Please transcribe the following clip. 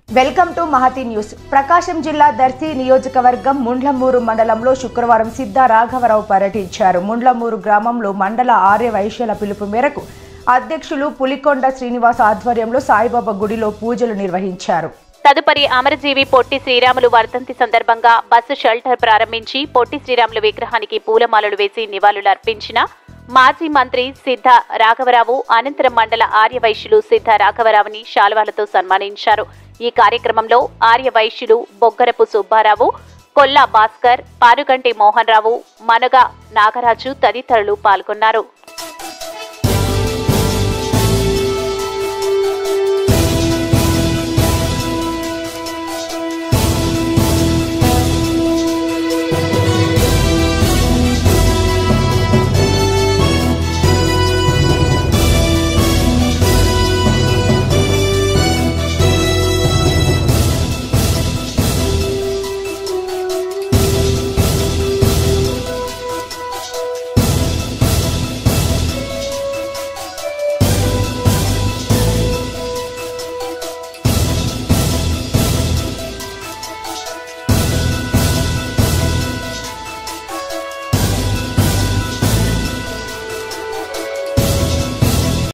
welcome to Mahathi news Prakasam జిల్లా దర్శి నియోజకవర్గం ముండ్లమూరు మండలంలో శుక్రవారం సిద్ధ రాఘవరావు పర్యటించారు ముండ్లమూరు గ్రామంలో మండల ఆర్య వైశ్యుల పిలుపు మేరకు అధ్యక్షులు పులికొండ శ్రీనివాస్ ఆధ్వర్యంలో సాయిబాబా గుడిలో పూజలు నిర్వహించారు తదుపరి అమరజీవి పొట్టి శ్రీరాములు వర్ధంతి సందర్భంగా బస్సు షెల్టర్ ప్రారంభించి పొట్టి శ్రీరాములు విగ్రహానికి పూలమాలలు వేసి నివాళులర్పించిన మాజీ మంత్రి సిద్ధ రాఘవరావు అనంతరం మండల ఆర్యవైశ్యులు సిద్ధ రాఘవరావుని శాల్వాలతో సన్మానించారు ఈ కార్యక్రమంలో ఆర్యవైశ్యులు బొగ్గరపు సుబ్బారావు కొల్లా భాస్కర్ పారుగంటి మోహన్ రావు మనగ నాగరాజు తదితరులు పాల్గొన్నారు